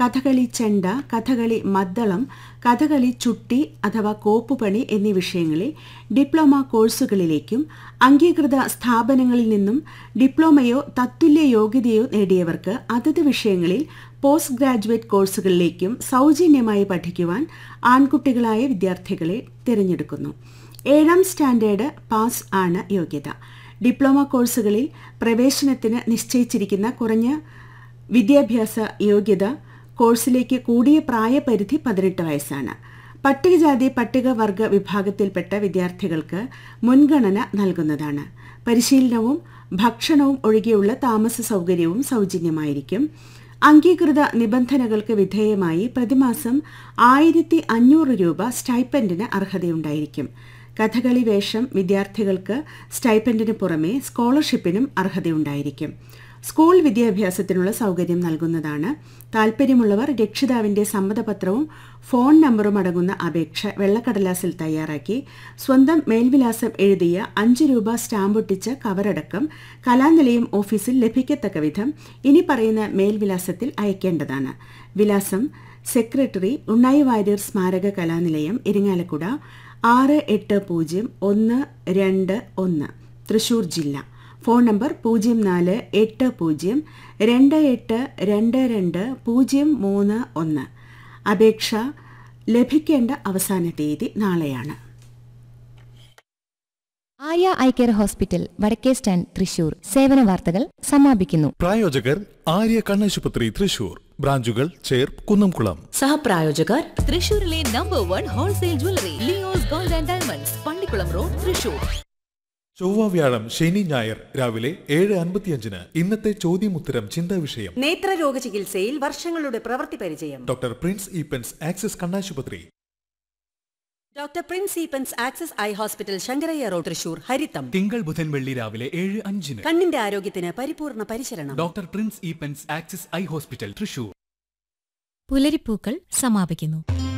കഥകളി ചെണ്ട കഥകളി മദ്ദളം കഥകളി ചുട്ടി അഥവാ കോപ്പുപണി എന്നീ വിഷയങ്ങളിൽ ഡിപ്ലോമ കോഴ്സുകളിലേക്കും അംഗീകൃത സ്ഥാപനങ്ങളിൽ നിന്നും ഡിപ്ലോമയോ തത്തുല്യ യോഗ്യതയോ നേടിയവർക്ക് അതത് വിഷയങ്ങളിൽ പോസ്റ്റ് ഗ്രാജുവേറ്റ് കോഴ്സുകളിലേക്കും സൗജന്യമായി പഠിക്കുവാൻ ആൺകുട്ടികളായ വിദ്യാർത്ഥികളെ തിരഞ്ഞെടുക്കുന്നു ഏഴാം സ്റ്റാൻഡേർഡ് പാസ് ആണ് യോഗ്യത ഡിപ്ലോമ കോഴ്സുകളിൽ പ്രവേശനത്തിന് നിശ്ചയിച്ചിരിക്കുന്ന കുറഞ്ഞ വിദ്യാഭ്യാസ യോഗ്യത കോഴ്സിലേക്ക് കൂടിയ പ്രായപരിധി പതിനെട്ട് വയസ്സാണ് പട്ടികജാതി പട്ടികവർഗ വിഭാഗത്തിൽപ്പെട്ട വിദ്യാർത്ഥികൾക്ക് മുൻഗണന നൽകുന്നതാണ് പരിശീലനവും ഭക്ഷണവും ഒഴികെയുള്ള താമസ സൗകര്യവും സൗജന്യമായിരിക്കും അംഗീകൃത നിബന്ധനകൾക്ക് വിധേയമായി പ്രതിമാസം ആയിരത്തി അഞ്ഞൂറ് രൂപ സ്റ്റൈപ്പൻഡിന് അർഹതയുണ്ടായിരിക്കും കഥകളി വേഷം വിദ്യാർത്ഥികൾക്ക് സ്റ്റൈപ്പൻഡിന് പുറമെ സ്കോളർഷിപ്പിനും അർഹതയുണ്ടായിരിക്കും സ്കൂൾ വിദ്യാഭ്യാസത്തിനുള്ള സൗകര്യം നൽകുന്നതാണ് താൽപ്പര്യമുള്ളവർ രക്ഷിതാവിന്റെ സമ്മതപത്രവും ഫോൺ നമ്പറും അടങ്ങുന്ന അപേക്ഷ വെള്ളക്കടലാസിൽ തയ്യാറാക്കി സ്വന്തം മേൽവിലാസം എഴുതിയ അഞ്ച് രൂപ സ്റ്റാമ്പൊട്ടിച്ച കവറടക്കം കലാനിലയം ഓഫീസിൽ ലഭിക്കത്തക്ക വിധം ഇനി പറയുന്ന മേൽവിലാസത്തിൽ അയക്കേണ്ടതാണ് വിലാസം സെക്രട്ടറി ഉണ്ണായി വാര്യർ സ്മാരക കലാനിലയം ഇരിങ്ങാലക്കുട ആറ് എട്ട് പൂജ്യം ഒന്ന് രണ്ട് ഒന്ന് തൃശൂർ ജില്ല ഫോൺ നമ്പർ പൂജ്യം നാല് എട്ട് പൂജ്യം രണ്ട് എട്ട് രണ്ട് രണ്ട് പൂജ്യം മൂന്ന് ഒന്ന് അപേക്ഷ ലഭിക്കേണ്ട അവസാന തീയതി നാളെയാണ് ആര്യ ഐ കെയർ ഹോസ്പിറ്റൽ വടക്കേ സ്റ്റാൻഡ് തൃശൂർ സേവന വാർത്തകൾ സമാപിക്കുന്നു പ്രായോജകർ ആര്യ കണ്ണാശുപത്രി തൃശൂർ ബ്രാഞ്ചുകൾ ചേർപ്പ് കുന്നംകുളം സഹപ്രായോജകർ തൃശൂരിലെ number one wholesale jewellery Leo's gold and diamonds Pallikkulam road Thrissur ചൊവ്വ വ്യാഴം ശനി ഞായർ രാവിലെ ഏഴ് അൻപത്തിയഞ്ചിന് ഇന്നത്തെ ചോദ്യമുത്തരം ചിന്താ വിഷയം നേത്രരോഗ ചികിത്സയിൽ വർഷങ്ങളുടെ പ്രവൃത്തി പരിചയം ഡോക്ടർ പ്രിൻസ് ഈപ്പൻസ് ആക്സിസ് കണ്ണാശുപത്രി doctor Prince Eapen's access eye hospital Sankaraiah road Thrissur ഹരിത്തം തിങ്കൾ ബുധൻ വെള്ളി രാവിലെ ഏഴ് അഞ്ചിന് കണ്ണിന്റെ ആരോഗ്യത്തിന് പരിപൂർണ പരിശരണം doctor Prince Eapen's Axis eye hospital Thrissur പുലരിപ്പൂക്കൾ സമാപിക്കുന്നു